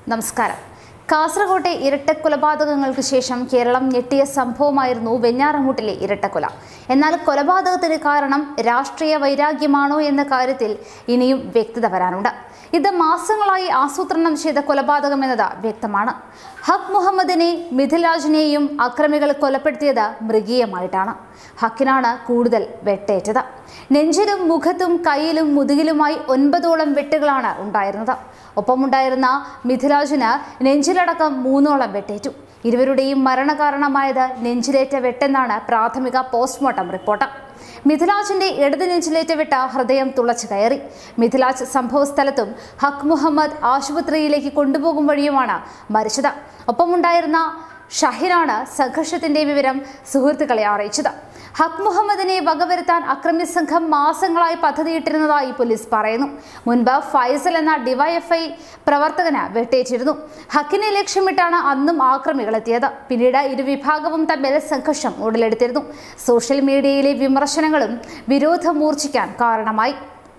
നമസ്കാരം കാസർകോട്ടെ ഇരട്ടക്കൊലപാതകങ്ങൾക്ക് ശേഷം കേരളം ഞെട്ടിയ സംഭവമായിരുന്നു വെഞ്ഞാറമൂട്ടിലെ ഇരട്ടക്കൊല എന്നാൽ കൊലപാതകത്തിന് കാരണം രാഷ്ട്രീയ വൈരാഗ്യമാണോ എന്ന കാര്യത്തിൽ ഇനിയും വ്യക്തത വരാനുണ്ട് ഇത് മാസങ്ങളായി ആസൂത്രണം ചെയ്ത കൊലപാതകം എന്നത് വ്യക്തമാണ് ഹക് മുഹമ്മദിനെ മിഥിലാജിനെയും അക്രമികൾ കൊലപ്പെടുത്തിയത് മൃഗീയമായിട്ടാണ് ഹക്കിനാണ് കൂടുതൽ വെട്ടേറ്റത് നെഞ്ചിലും മുഖത്തും കയ്യിലും മുതുകിലുമായി ഒൻപതോളം വെട്ടുകളാണ് ഉണ്ടായിരുന്നത് ഒപ്പമുണ്ടായിരുന്ന മിഥിലാജിന് നെഞ്ചിലടക്കം മൂന്നോളം വെട്ടേറ്റു ഇരുവരുടെയും മരണകാരണമായത് നെഞ്ചിലേറ്റ വെട്ടെന്നാണ് പ്രാഥമിക പോസ്റ്റ്മോർട്ടം റിപ്പോർട്ട് മിഥിലാജിന്റെ ഇടത് നെഞ്ചിലേറ്റ വെട്ട ഹൃദയം തുളച്ചു കയറി മിഥിലാജ് സംഭവസ്ഥലത്തും ഹക് മുഹമ്മദ് ആശുപത്രിയിലേക്ക് കൊണ്ടുപോകും വഴിയുമാണ് മരിച്ചത് ഒപ്പമുണ്ടായിരുന്ന ഷഹിനാണ് സംഘർഷത്തിന്റെ വിവരം സുഹൃത്തുക്കളെ അറിയിച്ചത് ഹക് മുഹമ്മദിനെ വകവരുത്താൻ അക്രമി സംഘം മാസങ്ങളായി പദ്ധതിയിട്ടിരുന്നതായി പോലീസ് പറയുന്നു മുൻപ് ഫൈസൽ എന്ന ഡിവൈഎഫ്ഐ പ്രവർത്തകന് വെട്ടേറ്റിരുന്നു ഹക്കിനെ ലക്ഷ്യമിട്ടാണ് അന്നും ആക്രമികൾ എത്തിയത് പിന്നീട് ഇരുവിഭാഗവും തമ്മിൽ സംഘർഷം ഉടലെടുത്തിരുന്നു സോഷ്യൽ മീഡിയയിലെ വിമർശനങ്ങളും വിരോധം മൂർച്ഛിക്കാൻ കാരണമായി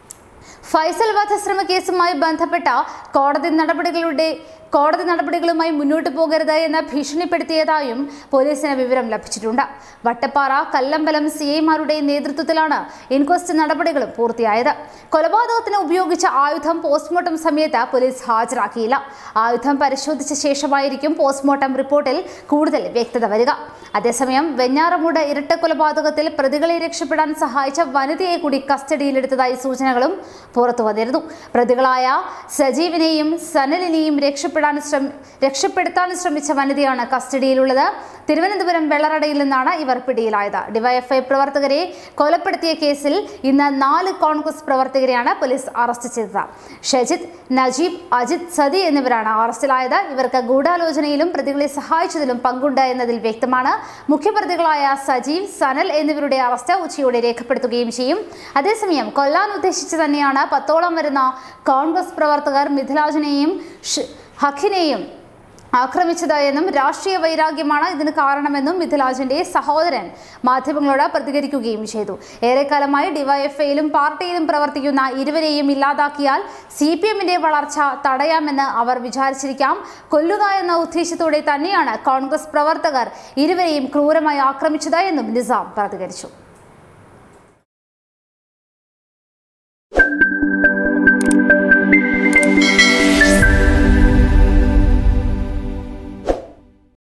ഫൈസൽ വധശ്രമ കേസുമായി ബന്ധപ്പെട്ട കോടതി നടപടികളുടെ കോടതി നടപടികളുമായി മുന്നോട്ട് പോകരുത് എന്ന് ഭീഷണിപ്പെടുത്തിയതായും പോലീസിന് വിവരം ലഭിച്ചിട്ടുണ്ട് വട്ടപ്പാറ കല്ലമ്പലം സി ഐമാരുടെ നേതൃത്വത്തിലാണ് ഇൻക്വസ്റ്റ് നടപടികളും പൂർത്തിയായത് കൊലപാതകത്തിന് ഉപയോഗിച്ച ആയുധം പോസ്റ്റ്മോർട്ടം സമയത്ത് പോലീസ് ഹാജരാക്കിയില്ല ആയുധം പരിശോധിച്ച ശേഷമായിരിക്കും പോസ്റ്റ്മോർട്ടം റിപ്പോർട്ടിൽ കൂടുതൽ വ്യക്തത വരിക അതേസമയം വെഞ്ഞാറമൂട് ഇരട്ട കൊലപാതകത്തിൽ പ്രതികളെ രക്ഷപ്പെടാൻ സഹായിച്ച വനിതയെ കൂടി കസ്റ്റഡിയിലെടുത്തതായി സൂചനകളും പുറത്തു വന്നിരുന്നു പ്രതികളായ സജീവിനെയും സനലിനെയും രക്ഷപ്പെടാൻ ശ്രമ രക്ഷപ്പെടുത്താൻ ശ്രമിച്ച വനിതയാണ് കസ്റ്റഡിയിലുള്ളത് തിരുവനന്തപുരം വെള്ളറടയിൽ നിന്നാണ് ഇവർ പിടിയിലായത് ഡിവൈഎഫ്ഐ പ്രവർത്തകരെ കൊലപ്പെടുത്തിയ കേസിൽ ഇന്ന് നാല് കോൺഗ്രസ് പ്രവർത്തകരെയാണ് പോലീസ് അറസ്റ്റ് ചെയ്തത് ഷജിത് നജീബ് അജിത് സതി എന്നിവരാണ് അറസ്റ്റിലായത് ഇവർക്ക് ഗൂഢാലോചനയിലും പ്രതികളെ സഹായിച്ചതിലും പങ്കുണ്ട് എന്നതിൽ വ്യക്തമാണ് മുഖ്യപ്രതികളായ സജീവ് സനൽ എന്നിവരുടെ അറസ്റ്റ് ഉച്ചയോടെ രേഖപ്പെടുത്തുകയും ചെയ്യും അതേസമയം കൊല്ലാൻ ഉദ്ദേശിച്ച് തന്നെയാണ് പത്തോളം വരുന്ന കോൺഗ്രസ് പ്രവർത്തകർ മിഥിലാജിനെയും ഷ്- ഹഖിനെയും ആക്രമിച്ചത് എന്നും രാഷ്ട്രീയ വൈരാഗ്യമാണ് ഇതിന് കാരണമെന്നും മിഥിലാജിന്റെ സഹോദരൻ മാധ്യമങ്ങളോട് പ്രതികരിക്കുകയും ചെയ്തു ഏറെക്കാലമായി ഡിവൈഎഫ്ഐയിലും പാർട്ടിയിലും പ്രവർത്തിക്കുന്ന ഇരുവരെയും ഇല്ലാതാക്കിയാൽ സി പി എമ്മിന്റെ വളർച്ച തടയാമെന്ന് അവർ വിചാരിച്ചിരിക്കാം കൊല്ലുക എന്ന ഉദ്ദേശത്തോടെ തന്നെയാണ് കോൺഗ്രസ് പ്രവർത്തകർ ഇരുവരെയും ക്രൂരമായി ആക്രമിച്ചത് എന്നും നിസാം പ്രതികരിച്ചു